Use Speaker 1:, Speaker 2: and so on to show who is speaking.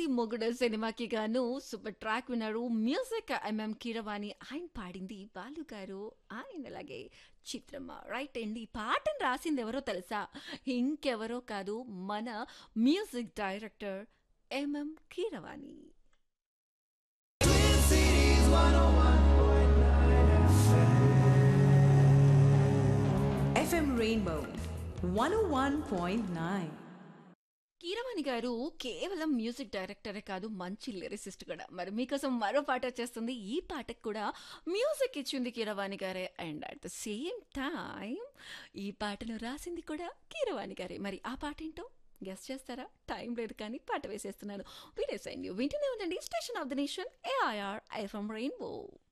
Speaker 1: పెళ్లి మొగుడు సినిమాకి గాను సూపర్ ట్రాక్ విన్నారు మ్యూజిక్ ఎంఎం కీరవాణి ఆయన పాడింది బాలు గారు ఆయన అలాగే చిత్రమ్మ రైట్ అండి ఈ పాటను రాసింది ఎవరో తెలుసా ఇంకెవరో కాదు మన music director MM Keeravani
Speaker 2: FM Rainbow 101.9.
Speaker 1: Keeravani garu కేవలం మ్యూజిక్ డైరెక్టరే కాదు మంచి లిరిసిస్ట్ కూడా మరి మీకోసం మరో పాట వచ్చేస్తుంది ఈ పాటకు కూడా మ్యూజిక్ ఇచ్చింది కీరవాణి గారే and at the same time ఈ పాటను రాసింది కూడా కీరవాణి గారే మరి ఆ పాట ఏంటో గెస్ట్ చేస్తారా టైం లేదు కానీ పాట వేసేస్తున్నాను వినేసైంది వింటూనే ఉండండి station of the nation AIR FM rainbow